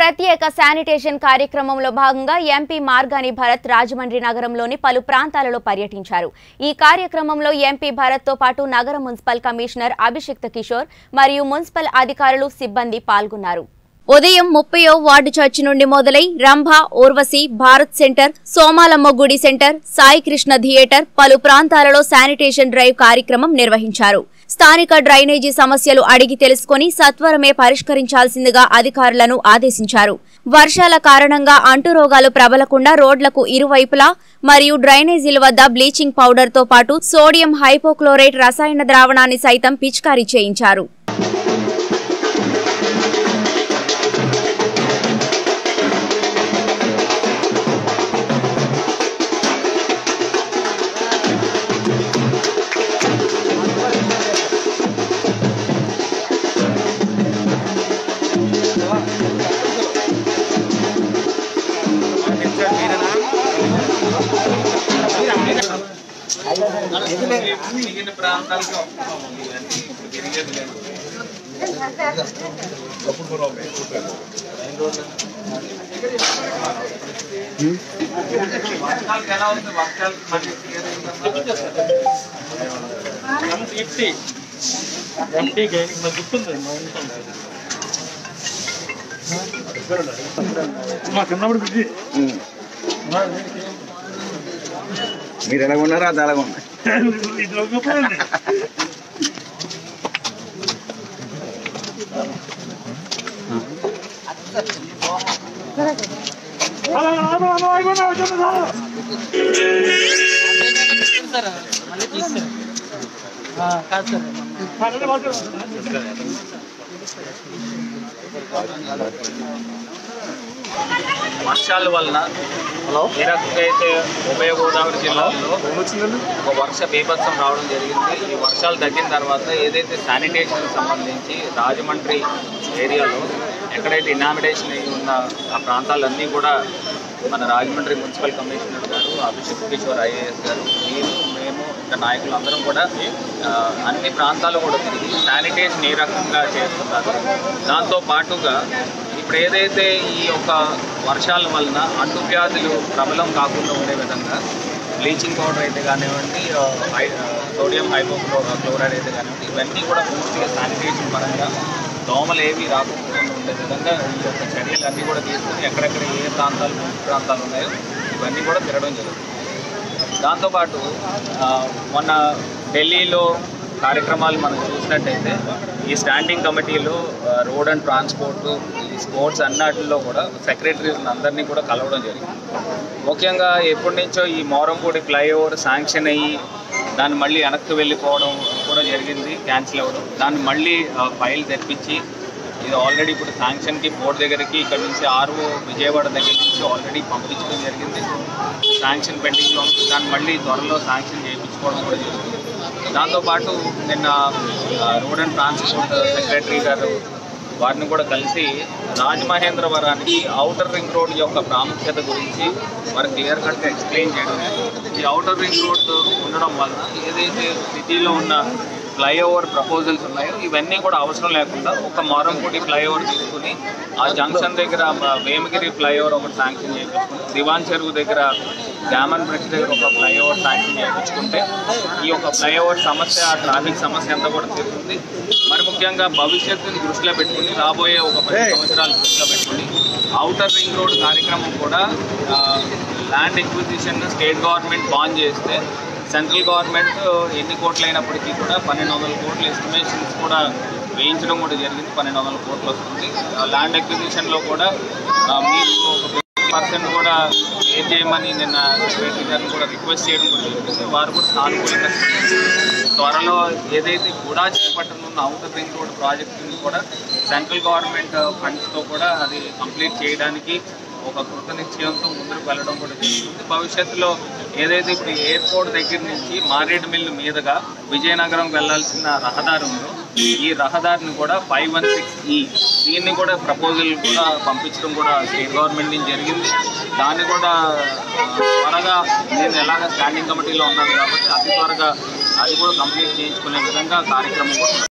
ప్రత్యేక శానిటేషన్ కార్యక్రమంలో భాగంగా ఎంపీ మార్గాని భరత్ రాజమండ్రి నగరంలోని పలు ప్రాంతాలలో పర్యటించారు ఈ కార్యక్రమంలో ఎంపీ భరత్ తో పాటు నగర మున్సిపల్ కమిషనర్ అభిషిక్త కిషోర్ మరియు మున్సిపల్ అధికారులు సిబ్బంది పాల్గొన్నారు ఉదయం ముప్పయో వార్డు చర్చి నుండి మొదలై రంభ ఊర్వశి భారత్ సెంటర్ సోమాలమ్మ గుడి సెంటర్ సాయి కృష్ణ థియేటర్ పలు ప్రాంతాలలో శానిటేషన్ డ్రైవ్ కార్యక్రమం నిర్వహించారు స్థానిక డ్రైనేజీ సమస్యలు అడిగి తెలుసుకుని సత్వరమే పరిష్కరించాల్సిందిగా అధికారులను ఆదేశించారు వర్షాల కారణంగా అంటురోగాలు ప్రబలకుండా రోడ్లకు ఇరువైపులా మరియు డ్రైనేజీల వద్ద బ్లీచింగ్ పౌడర్ తో పాటు సోడియం హైపోక్లోరైట్ రసాయన ద్రావణాన్ని సైతం పిచికారీ చేయించారు మిగిలిన ప్రాంతాలకి ఇవన్నీ తిరిగేది లేదు వర్షాలకు ఎలా ఉంది వర్షాలు మళ్ళీ clear అయిందమ్మా? ఫిఫ్టీ ఎంటీకి నాకు గుర్తుంది మా ఇంట్లో మా చిన్నప్పుడు బిజీ మీరు ఎలాగ ఉన్నారో అది అలాగ ఉంది ఇది ఒక గొప్పదండి. అలా, అలా, అలా, ఆగండి, ఆగండి, అలా. పర్లేదు, పర్లేదు. వర్షాల వలన ఏ రకంగా అయితే ఉభయ గోదావరి జిల్లాలో ఒక వర్ష బీభత్సం రావడం జరిగింది ఈ వర్షాలు తగ్గిన తర్వాత ఏదైతే శానిటేషన్ సంబంధించి రాజమండ్రి ఏరియాలో ఎక్కడైతే ఇనామిడేషన్ అయి ఉన్న ఆ ప్రాంతాలన్నీ కూడా మన రాజమండ్రి మున్సిపల్ కమిషనర్ గారు అభిషేక్ కిషోర్ ఐఏఎస్ గారు మీరు మేము ఇంకా నాయకులు అందరం కూడా ఆ, అన్ని ప్రాంతాలు కూడా తిరిగి శానిటేషన్ ఏ రకంగా చేస్తున్నారు దాంతో పాటుగా ఇప్పుడు ఏదైతే ఈ యొక్క వర్షాల వలన అంటువ్యాధులు ప్రబలం కాకుండా ఉండే విధంగా బ్లీచింగ్ పౌడర్ అయితే కానివ్వండి ఆ, హై- ఆ, సోడియం హైపోక్లో క్లోరైడ్ అయితే కానివ్వండి ఇవన్నీ కూడా పూర్తిగా శానిటేషన్ పరంగా దోమలు ఏవి రాకుండా ఉండే విధంగా ఈ యొక్క చర్యలన్నీ కూడా తీసుకుని ఎక్కడెక్కడ ఏ ప్రాంతాలు ముంపు ప్రాంతాలు ఉన్నాయో ఇవన్నీ కూడా తిరగడం జరుగుతుంది దాంతోపాటు ఆ, మొన్న ఢిల్లీలో కార్యక్రమాలు మనం చూసినట్టయితే ఈ స్టాండింగ్ కమిటీలో ఆ, రోడ్ అండ్ ట్రాన్స్పోర్ట్ ఈ స్పోర్ట్స్ అన్నిటిలో కూడా సెక్రటరీస్ అందరినీ కూడా కలవడం జరిగింది ముఖ్యంగా ఎప్పటి నుంచో ఈ మోరంపూడి ఫ్లైఓవర్ శాంక్షన్ అయ్యి దాన్ని మళ్ళీ వెనక్కి వెళ్ళిపోవడం కూడా జరిగింది క్యాన్సిల్ అవ్వడం దాన్ని మళ్ళీ ఆ, ఫైల్ తెప్పించి ఇది ఆల్రెడీ ఇప్పుడు శాంక్షన్కి బోర్డు దగ్గరికి ఇక్కడ నుంచి ఆర్ఓ విజయవాడ దగ్గర నుంచి ఆల్రెడీ పంపించడం జరిగింది శాంక్షన్ పెండింగ్లో ఉంది దాన్ని మళ్ళీ త్వరలో శాంక్షన్ చేయించుకోవడం కూడా జరుగుతుంది దాంతోపాటు నిన్న ఆ, రోడ్ అండ్ ట్రాన్స్పోర్ట్ సెక్రటరీ గారు వారిని కూడా కలిసి రాజమహేంద్రవరానికి ఔటర్ రింగ్ రోడ్ యొక్క ప్రాముఖ్యత గురించి వారు క్లియర్ కట్గా ఎక్స్ప్లెయిన్ చేయడం జరిగింది. ఈ ఔటర్ రింగ్ రోడ్ ఉండడం వలన ఏదైతే సిటీలో ఉన్న ఫ్లైఓవర్ ప్రపోజల్స్ ఉన్నాయో ఇవన్నీ కూడా అవసరం లేకుండా ఒక మారంపూడి ఫ్లైఓవర్ తీసుకుని ఆ జంక్షన్ దగ్గర మ- వేమగిరి ఫ్లైఓవర్ ఒకటి శాంక్షన్ చేయించుకుని దివాన్ చెరువు దగ్గర జామన్ బ్రిడ్జ్ దగ్గర ఒక ఫ్లైఓవర్ శాంక్షన్ చేయించుకుంటే ఈ యొక్క ఫ్లైఓవర్ సమస్య ట్రాఫిక్ సమస్య అంతా కూడా తీరుతుంది మరి ముఖ్యంగా భవిష్యత్తుని దృష్టిలో పెట్టుకుని రాబోయే ఒక పది సంవత్సరాలు దృష్టిలో పెట్టుకుని ఔటర్ రింగ్ రోడ్ కార్యక్రమం కూడా land acquisition state government ban చేస్తే సెంట్రల్ గవర్నమెంట్ ఎన్ని కోట్లు అయినప్పటికీ కూడా పన్నెండు వందల కోట్ల ఎస్టిమేషన్స్ కూడా వేయించడం కూడా జరిగింది పన్నెండు వందల కోట్లు వస్తుంది ల్యాండ్ ఎక్విజిషన్లో కూడా ఆ, మీరు ఒక ఫిఫ్టీ పర్సెంట్ కూడా పే చేయమని నిన్న సెక్రటరీ గారిని కూడా రిక్వెస్ట్ చేయడం కూడా జరిగింది వారు కూడా సానుకూలంగా స్పందించారు. త్వరలో ఏదైతే కూడా చేపట్టనున్న ఔటర్ రింగ్ రోడ్ ప్రాజెక్టుని కూడా సెంట్రల్ గవర్నమెంట్ ఫండ్స్తో కూడా అది కంప్లీట్ చేయడానికి ఒక కృత నిశ్చయంతో ముందుకు వెళ్ళడం కూడా జరుగుతుంది భవిష్యత్తులో ఏదైతే ఇప్పుడు ఎయిర్పోర్ట్ దగ్గర నుంచి మారేడు మిల్లు మీదుగా విజయనగరం వెళ్ళాల్సిన రహదారి ఉందో ఈ రహదారిని కూడా ఫైవ్ వన్ సిక్స్ ఈ దీన్ని కూడా ప్రపోజల్ కూడా పంపించడం కూడా స్టేట్ గవర్నమెంట్ నుంచి జరిగింది దాన్ని కూడా ఆ, త్వరగా నేను ఎలాగ స్టాండింగ్ కమిటీలో ఉన్నాను కాబట్టి అతి త్వరగా అది కూడా కంప్లీట్ చేయించుకునే విధంగా కార్యక్రమం కూడా